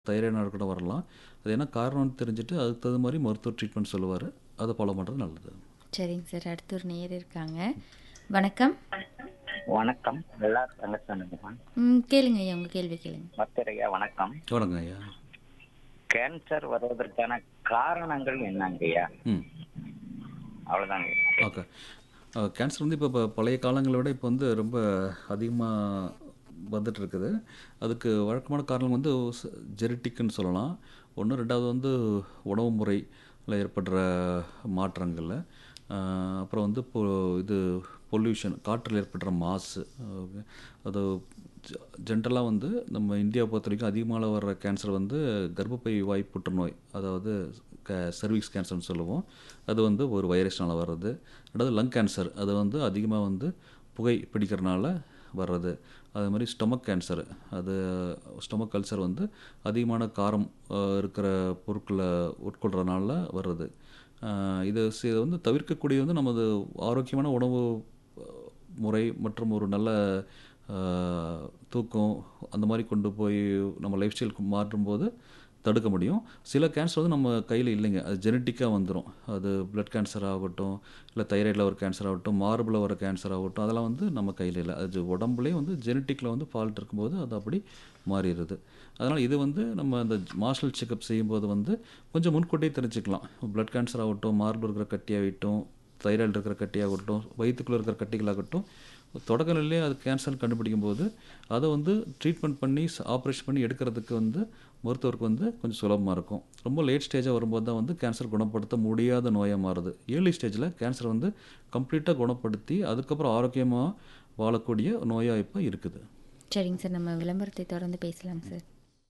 தைராய்டாக கூட வரலாம் அது என்ன காரணம்னு தெரிஞ்சுட்டு அதுக்கு தகுந்த மாதிரி மருத்துவ ட்ரீட்மெண்ட் சொல்லுவார் அதை ஃபாலோ பண்ணுறது நல்லது சரிங்க சார் அடுத்து ஒரு நேர் இருக்காங்க வணக்கம் வணக்கம் எல்லாரும் தங்கச்சானுங்கம்மா ம் கேளுங்க ஐயா உங்கள் கேள்வி கேளுங்க மத்திரையா வணக்கம் வணக்கம் ஐயா கேன்சர் வருவதற்கான காரணங்கள் என்னங்கய்யா ம் அவ்வளவுதாங்க ஓகே கேன்சர் வந்து இப்போ இப்போ பழைய காலங்களை விட இப்போ வந்து ரொம்ப அதிகமாக வந்துட்டு இருக்குது அதுக்கு வழக்கமான காரணம் வந்து ஜெனட்டிக்னு சொல்லலாம் ஒன்று ரெண்டாவது வந்து உணவு முறையில் ஏற்படுற மாற்றங்கள் ஆஹ் அப்புறம் வந்து இப்போ இது பொல்யூஷன் காற்றில் ஏற்படுற மாசு ஆஹ் அது ஜென்ரலாக வந்து நம்ம இந்தியாவை பொறுத்த வரைக்கும் அதிகமாக வர்ற கேன்சர் வந்து கர்ப்பப்பை வாய் புற்றுநோய் அதாவது க சர்விக்ஸ் கேன்சர்னு சொல்லுவோம் அது வந்து ஒரு வைரஸ்னால் வர்றது ரெண்டாவது லங் கேன்சர் அது வந்து அதிகமாக வந்து புகை பிடிக்கிறனால வர்றது அதே மாதிரி ஸ்டொமக் கேன்சர் அது ஸ்டொமக் கல்சர் வந்து அதிகமான காரம் ஆஹ், இருக்கிற பொருட்களை உட்கொள்கிறனால வர்றது ஆஹ், இது சி- இதை வந்து தவிர்க்கக்கூடிய வந்து நமது ஆரோக்கியமான உணவு அஹ், முறை மற்றும் ஒரு நல்ல ஆஹ், தூக்கம் அந்த மாதிரி கொண்டு போய் நம்ம லைஃப் ஸ்டைலுக்கு மாற்றும்போது தடுக்க முடியும் சில கேன்சர் வந்து நம்ம கையில் இல்லைங்க அது ஜெனட்டிக்காக வந்துடும் அது பிளட் கேன்சர் ஆகட்டும் இல்லை தைராய்டில் வர கேன்சர் ஆகட்டும் மார்பில் வர கேன்சர் ஆகட்டும் அதெல்லாம் வந்து நம்ம கையில் இல்லை அது உடம்புலேயே வந்து ஜெனட்டிக்கில் வந்து ஃபால்ட் இருக்கும்போது அது அப்படி மாறிடுது அதனால் இது வந்து நம்ம அந்த மார்ஷல் செக்கப் செய்யும்போது வந்து கொஞ்சம் முன்கூட்டியே தெரிஞ்சுக்கலாம் பிளட் கேன்சர் ஆகட்டும் மார்பு இருக்கிற கட்டியாகட்டும் தைராய்டு இருக்கிற கட்டியாகட்டும் வயிற்றுக்குள்ளே இருக்கிற கட்டிகளாகட்டும் தொடக்க நிலையிலே அது கேன்சர் கண்டுபிடிக்கும் போது அதை வந்து ட்ரீட்மெண்ட் பண்ணி ஆப்ரேஷன் பண்ணி எடுக்கிறதுக்கு வந்து மருத்துவருக்கு வந்து கொஞ்சம் சுலபமாக இருக்கும் ரொம்ப லேட் ஸ்டேஜாக வரும்போது தான் வந்து கேன்சர் குணப்படுத்த முடியாத நோயாக மாறுது ஏர்லி ஸ்டேஜில் கேன்சர் வந்து கம்ப்ளீட்டாக குணப்படுத்தி அதுக்கப்புறம் ஆரோக்கியமாக வாழக்கூடிய நோயாக இப்போ இருக்குது சரிங்க சார் நம்ம விளம்பரத்தை தொடர்ந்து பேசலாம் சார்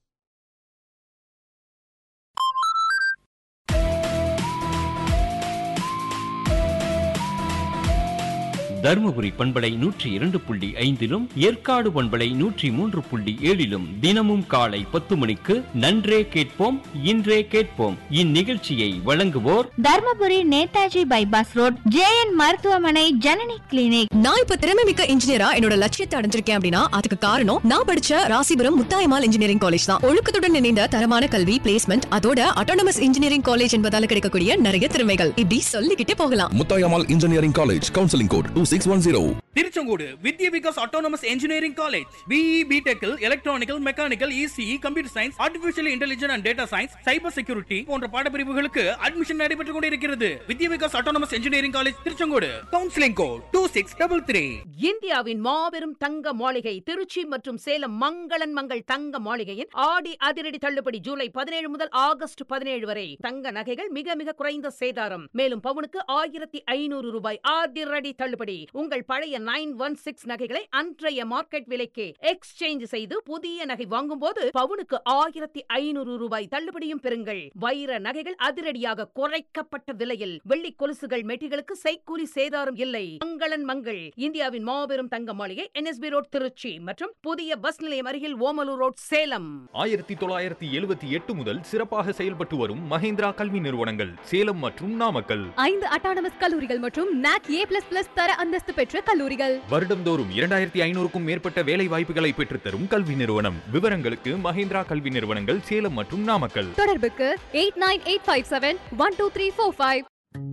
தருமபுரி பண்பலை நூற்றி இரண்டு புள்ளி ஐந்திலும் ஏற்காடு பண்பலை நூற்றி மூன்று புள்ளி ஏழிலும் தினமும் காலை பத்து மணிக்கு நன்றே கேட்போம் இன்றே கேட்போம் இந்நிகழ்ச்சியை வழங்குவோர் Dharmapuri Netaji bypass road JN மருத்துவமனை ஜனனி கிளினிக் நான் இப்ப திறமை மிக்க இன்ஜினியரா என்னோட லட்சியத்தை அடைஞ்சிருக்கேன் அப்படின்னா அதுக்கு காரணம் நான் படிச்ச ராசிபுரம் முத்தாயமால் இன்ஜினியரிங் காலேஜ் தான் ஒழுக்கத்துடன் இணைந்த தரமான கல்வி பிளேஸ்மெண்ட் அதோட அட்டானமஸ் இன்ஜினியரிங் காலேஜ் என்பதால கிடைக்கக்கூடிய நிறைய திறமைகள் இப்படி சொல்லிக்கிட்டே போகலாம் Muthayammal engineering college counselling code two six one zero Tiruchengode Vidya Vikas autonomous engineering college BE பிடெக்கில் electrical mechanical ECE computer science artificial intelligence and data science cyber security போன்ற பாடப்பிரிவுகளுக்கு அட்மிஷன் நடைபெற்றுக் கொண்டிருக்கிறது Vidya Vikas autonomous engineering college Tiruchengode counselling code two six double three இந்தியாவின் மாபெரும் தங்க மாளிகை திருச்சி மற்றும் சேலம் மங்களன் மங்கள் தங்க மாளிகையின் ஆடி அதிரடி தள்ளுபடி ஜூலை பதினேழு முதல் ஆகஸ்ட் பதினேழு வரை தங்க நகைகள் மிக மிக குறைந்த சேதாரம் மேலும் பவுனுக்கு ஆயிரத்தி ஐநூறு ரூபாய் அதிரடி தள்ளுபடி உங்கள் பழைய நைன் ஒன் சிக்ஸ் நகைகளை அன்றைய மார்க்கெட் விலைக்கு எக்ஸ்சேஞ்ச் செய்து புதிய நகை வாங்கும்போது பவுனுக்கு ஆயிரத்தி ஐநூறு ரூபாய் தள்ளுபடியும் பெறுங்கள் வைர நகைகள் அதிரடியாக குறைக்கப்பட்ட விலையில் வெள்ளி கொலுசுகள் மெட்டிகளுக்கு செய்கூலி சேதாரம் இல்லை மங்களன் மங்கள் இந்தியாவின் மாபெரும் தங்க மாளிகை என்எஸ்பி ரோட் திருச்சி மற்றும் புதிய பஸ் நிலையம் அருகில் ஓமலூர் ரோட் சேலம் ஆயிரத்தி தொள்ளாயிரத்தி எழுபத்தி எட்டு முதல் சிறப்பாக செயல்பட்டு வரும் மஹேந்திரா கல்வி நிறுவனங்கள் சேலம் மற்றும் நாமக்கல் ஐந்து அட்டானமஸ் கல்லூரிகள் மற்றும் நாக் ஏ பிளஸ் பிளஸ் தர அந்தஸ்து பெற்ற கல்லூரிகள் வருடம்தோறும் இரண்டாயிரத்தி ஐநூறுக்கும் மேற்பட்ட வேலை வாய்ப்புகளை பெற்றுத்தரும் கல்வி நிறுவனம் விவரங்களுக்கு மஹேந்திரா கல்வி நிறுவனங்கள் சேலம் மற்றும் நாமக்கல் தொடர்புக்கு eight nine eight five seven one two three four five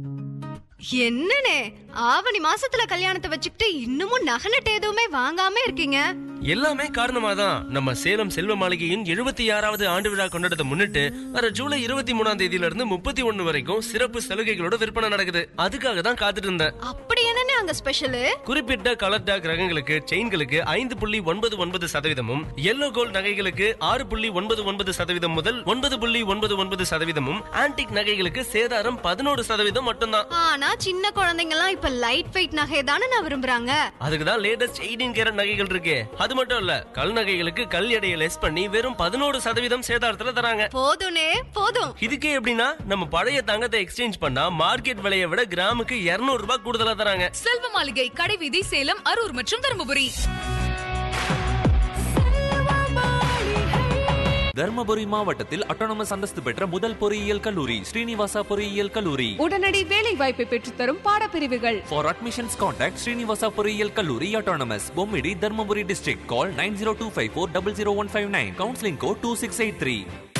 என்னனே ஆவணி மாசத்துல கல்யாணத்தை வச்சுக்கிட்டு இன்னமும் நகை நட்டு எதுவுமே வாங்காம இருக்கீங்க எல்லாமே காரணமா தான் நம்ம சேலம் செல்வ மாளிகையின் எழுபத்தி ஆறாவது ஆண்டு விழா கொண்டாடத்தை முன்னிட்டு வர ஜூலை இருபத்தி மூணாம் தேதியில இருந்து முப்பத்தி ஒண்ணு வரைக்கும் சிறப்பு சலுகைகளோட விற்பனை நடக்குது அதுக்காக தான் காத்துட்டு இருந்தேன் அப்படி என்னனே அங்க ஸ்பெஷல் குறிப்பிட்ட கலர் டாக் ரகங்களுக்கு செயின்களுக்கு ஐந்து புள்ளி ஒன்பது ஒன்பது சதவீதமும் எல்லோ கோல்ட் நகைகளுக்கு ஆறு புள்ளி ஒன்பது ஒன்பது சதவீதம் முதல் ஒன்பது புள்ளி ஒன்பது ஒன்பது சதவீதமும் ஆன்டிக் நகைகளுக்கு சேதாரம் பதினோரு சதவீதம் மட்டும்தான் ஆனா சின்ன குழந்தைங்க எல்லாம் இப்ப லைட் வெயிட் நகை தானே நான் விரும்புறாங்க அதுக்கு தான் லேட்டஸ்ட் எயிட்டீன் கேரட் நகைகள் இருக்கு அது மட்டும் இல்ல கல் நகைகளுக்கு கல் எடையை லெஸ் பண்ணி வெறும் பதினோரு சதவீதம் சேதாரத்துல தராங்க போதும்னே போதும் இதுக்கே எப்படின்னா நம்ம பழைய தங்கத்தை எக்ஸ்சேஞ்ச் பண்ணா மார்க்கெட் விலையை விட கிராமுக்கு 200 ரூபாய் கூடுதலா தராங்க செல்வ மாளிகை கடைவீதி சேலம் அரூர் மற்றும் தருமபுரி தர்மபுரி மாவட்டத்தில் அட்டானமஸ் அந்தஸ்து பெற்ற முதல் பொறியியல் கல்லூரி ஸ்ரீனிவாசா பொறியியல் கல்லூரி உடனடி வேலை வாய்ப்பை பெற்றுத்தரும் பாடப்பிரிவுகள் For admissions, contact Srinivasa பொறியியல் கல்லூரி Autonomous, Bommidi Dharmapuri district call nine zero two five four double zero one five nine counselling code two six eight three